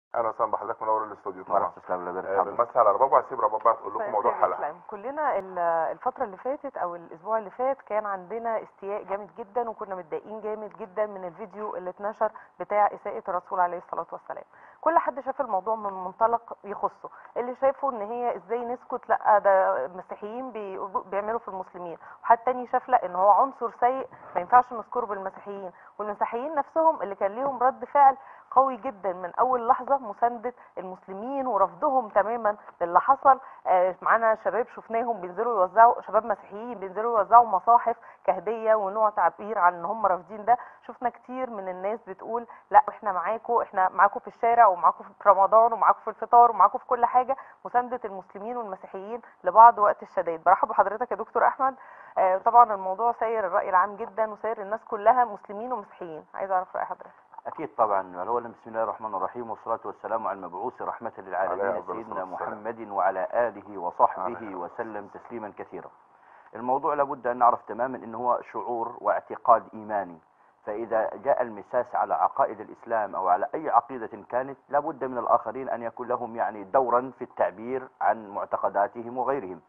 اهلا وسهلا بحضرتك منور الاستوديو طبعا مرحبا تسلم الله آه، يبارك بنمسي على رباب وهسيب رباب بقى تقول لكم موضوع خير الحلقه الإسلام. كلنا ال- الفترة اللي فاتت او الاسبوع اللي فات كان عندنا استياء جامد جدا وكنا متضايقين جامد جدا من الفيديو اللي اتنشر بتاع اساءة الرسول عليه الصلاة والسلام كل حد شاف الموضوع من منطلق يخصه اللي شايفه ان هي ازاي نسكت لا ده المسيحيين بي- بيعملوا في المسلمين وحد تاني شاف لا ان هو عنصر سيء ما ينفعش نذكره بالمسيحيين والمسيحيين نفسهم اللي كان ليهم رد فعل قوي جدا من اول لحظه مسانده المسلمين ورفضهم تماما للي حصل آه، معانا شباب شفناهم بينزلوا يوزعوا شباب مسيحيين بينزلوا يوزعوا مصاحف كهديه ونوع تعبير عن ان هم رافضين ده شفنا كتير من الناس بتقول لا احنا معاكم احنا معاكم في الشارع ومعاكم في رمضان ومعاكم في الفطار ومعاكم في كل حاجه مسانده المسلمين والمسيحيين لبعض وقت الشدائد برحب بحضرتك يا دكتور احمد آه، طبعا الموضوع ساير الراي العام جدا وساير الناس كلها مسلمين ومسيحيين عايزه اعرف راي حضرتك اكيد طبعا الاول بسم الله الرحمن الرحيم والصلاه والسلام على المبعوث رحمه عليه للعالمين أفضل سيدنا الصلاة والسلام. محمد وعلى اله وصحبه عليه وسلم تسليما كثيرا الموضوع لابد ان نعرف تماما ان هو شعور واعتقاد ايماني فاذا جاء المساس على عقائد الاسلام او على اي عقيده كانت لابد من الاخرين ان يكون لهم يعني دورا في التعبير عن معتقداتهم وغيرهم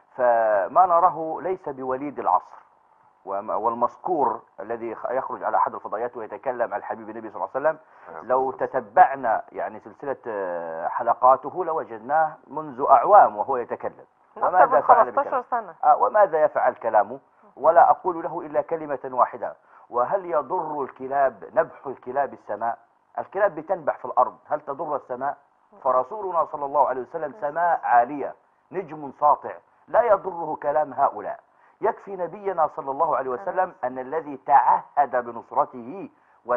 فما نراه ليس بوليد العصر وم- والمذكور الذي خ- يخرج على احد الفضائيات ويتكلم عن الحبيب النبي صلى الله عليه وسلم لو تتبعنا يعني سلسله آه، حلقاته لوجدناه منذ اعوام وهو يتكلم من اكتر من فعل 15 بكلام؟ سنه آه، وماذا يفعل كلامه ولا أقول له إلا كلمة واحدة وهل يضر الكلاب نبح الكلاب السماء الكلاب بتنبح في الأرض هل تضر السماء فرسولنا صلى الله عليه وسلم سماء عالية نجم ساطع لا يضره كلام هؤلاء يكفي نبينا صلى الله عليه وسلم أن الذي تعهد بنصرته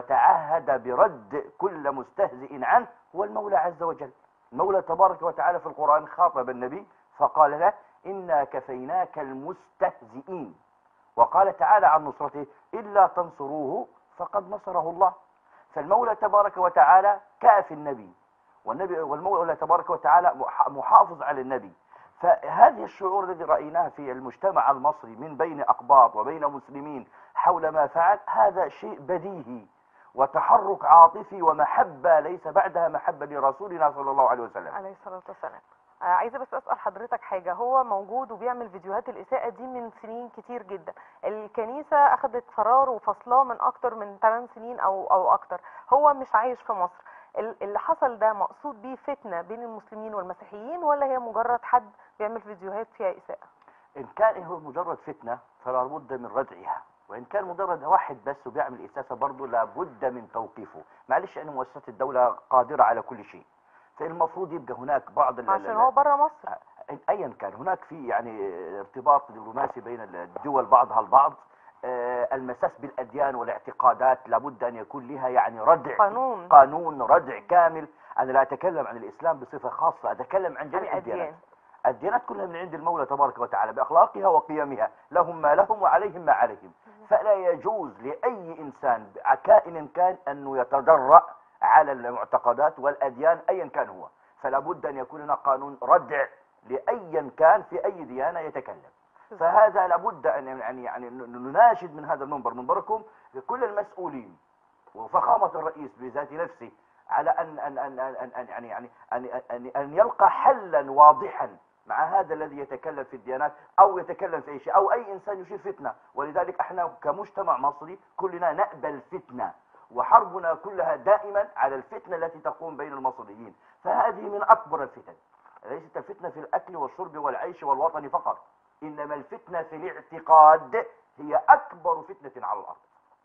وتعهد برد كل مستهزئ عنه هو المولى عز وجل المولى تبارك وتعالى في القرآن خاطب النبي فقال له إنا كفيناك المستهزئين وقال تعالى عن نصرته إلا تنصروه فقد نصره الله فالمولى تبارك وتعالى كاف النبي والنبي والمولى تبارك وتعالى مح- محافظ على النبي فهذه الشعور الذي رأيناه في المجتمع المصري من بين أقباط وبين مسلمين حول ما فعل هذا شيء بديهي وتحرك عاطفي ومحبة ليس بعدها محبة لرسولنا صلى الله عليه وسلم عليه الصلاه والسلام آه، عايزه بس اسال حضرتك حاجه هو موجود وبيعمل فيديوهات الاساءه دي من سنين كتير جدا الكنيسه اخذت قرار وفصلاه من اكتر من 8 سنين او او اكتر هو مش عايش في مصر ال- اللي حصل ده مقصود بيه فتنه بين المسلمين والمسيحيين ولا هي مجرد حد بيعمل فيديوهات فيها اساءه إن كان هو مجرد فتنة فلا بد من ردعها وإن كان مجرد واحد بس وبيعمل إساسة برضه لابد من توقيفه معلش أن مؤسسات الدولة قادرة على كل شيء فالمفروض يبقى هناك بعض ال- عشان ال- هو بره مصر ايا كان هناك في يعني ارتباط دبلوماسي بين الدول بعضها البعض آه، المساس بالاديان والاعتقادات لابد ان يكون لها يعني ردع قانون قانون ردع كامل انا لا اتكلم عن الاسلام بصفه خاصه اتكلم عن جميع الديانات الاديان الديانات كلها من عند المولى تبارك وتعالى باخلاقها وقيمها لهم ما لهم وعليهم ما عليهم فلا يجوز لاي انسان كائن كان انه يتجرأ على المعتقدات والاديان ايا كان هو فلا بد ان يكون هناك قانون ردع لايا كان في اي ديانه يتكلم فهذا لابد ان يعني يعني نناشد من هذا المنبر منبركم لكل المسؤولين وفخامه الرئيس بذات نفسه على ان ان ان ان, أن, أن يعني يعني ان ان ان يلقى حلا واضحا مع هذا الذي يتكلم في الديانات او يتكلم في اي شيء او اي انسان يشير فتنه ولذلك احنا كمجتمع مصري كلنا نأبى الفتنه وحربنا كلها دائما على الفتنه التي تقوم بين المصريين فهذه من اكبر الفتن ليست الفتنه في الاكل والشرب والعيش والوطن فقط انما الفتنه في الاعتقاد هي اكبر فتنه على الارض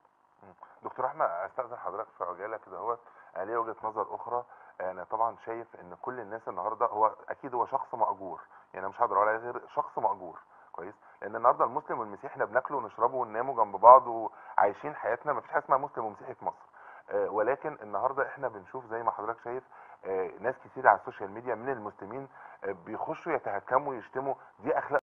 دكتور احمد استاذن حضرتك في عجاله كده اهوت آه، ليه وجهه نظر اخرى انا طبعا شايف ان كل الناس النهارده هو اكيد هو شخص ماجور يعني أنا مش هقدر اقول عليه غير شخص ماجور كويس لان النهارده المسلم والمسيحي احنا بناكله ونشربه ونناموا جنب بعض وعايشين حياتنا ما فيش حاجه اسمها مسلم ومسيحي في مصر آه، ولكن النهارده احنا بنشوف زي ما حضرتك شايف آه، ناس كتير على السوشيال ميديا من المسلمين آه، بيخشوا يتهكموا ويشتموا دي اخلاق